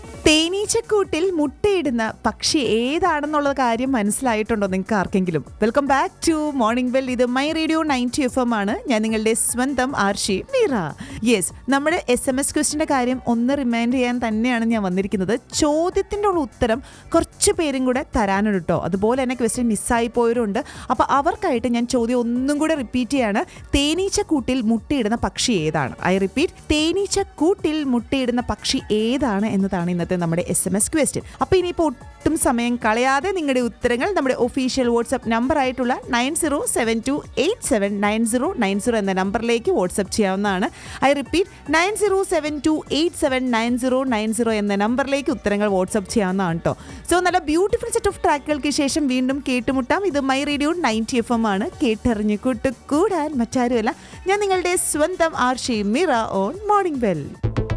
തേനീച്ചക്കൂട്ടിൽ മുട്ടയിടുന്ന പക്ഷി ഏതാണെന്നുള്ള കാര്യം മനസ്സിലായിട്ടുണ്ടോ നിങ്ങൾക്ക് ആർക്കെങ്കിലും welcome back to morning bell ഇത് my radio ninety F M ആണ് ഞാൻ നിങ്ങളുടെ സ്വന്തം ആർഷി മീറ യെസ് നമ്മുടെ എസ് എം എസ് ക്വസ്റ്റിൻ്റെ കാര്യം ഒന്ന് റിമൈൻഡ് ചെയ്യാൻ തന്നെയാണ് ഞാൻ വന്നിരിക്കുന്നത് ചോദ്യത്തിൻ്റെ ഉള്ള ഉത്തരം കുറച്ച് പേരും കൂടെ തരാനുണ്ട് കേട്ടോ അതുപോലെ തന്നെ ക്വസ്റ്റ്യൻ മിസ്സായി പോയവരുണ്ട് അപ്പോൾ അവർക്കായിട്ട് ഞാൻ ചോദ്യം ഒന്നും കൂടെ റിപ്പീറ്റ് ചെയ്യാണ് തേനീച്ചക്കൂട്ടിൽ മുട്ടയിടുന്ന പക്ഷി ഏതാണ് ഐ റിപ്പീറ്റ് തേനീച്ചക്കൂട്ടിൽ മുട്ടയിടുന്ന പക്ഷി ഏതാണ് എന്നതാണ് ഇന്നത്തെ നമ്മുടെ എസ് എം എസ് ക്വസ്റ്റ്യൻ അപ്പോൾ ഇനിയിപ്പോൾ ഒട്ടും സമയം കളയാതെ നിങ്ങളുടെ ഉത്തരങ്ങൾ നമ്മുടെ ഒഫീഷ്യൽ വാട്സപ്പ് നമ്പർ ആയിട്ടുള്ള nine zero seven two eight seven nine zero nine zero എന്ന നമ്പറിലേക്ക് വാട്സപ്പ് ചെയ്യാവുന്നതാണ് I repeat nine zero seven two eight seven nine zero nine zero എന്ന നമ്പറിലേക്ക് ഉത്തരങ്ങൾ വാട്സപ്പ് ചെയ്യാവുന്നതാണ് കേട്ടോ സോ നല്ല ബ്യൂട്ടിഫുൾ സെറ്റ് ഓഫ് ട്രാക്കുകൾക്ക് ശേഷം വീണ്ടും കേട്ടുമുട്ടാം ഇത് my radio ninety F M ആണ് കേട്ടറിഞ്ഞു കൂട്ട് കൂടാൻ മറ്റാരുമല്ല ഞാൻ നിങ്ങളുടെ സ്വന്തം Arshi Meera on morning bell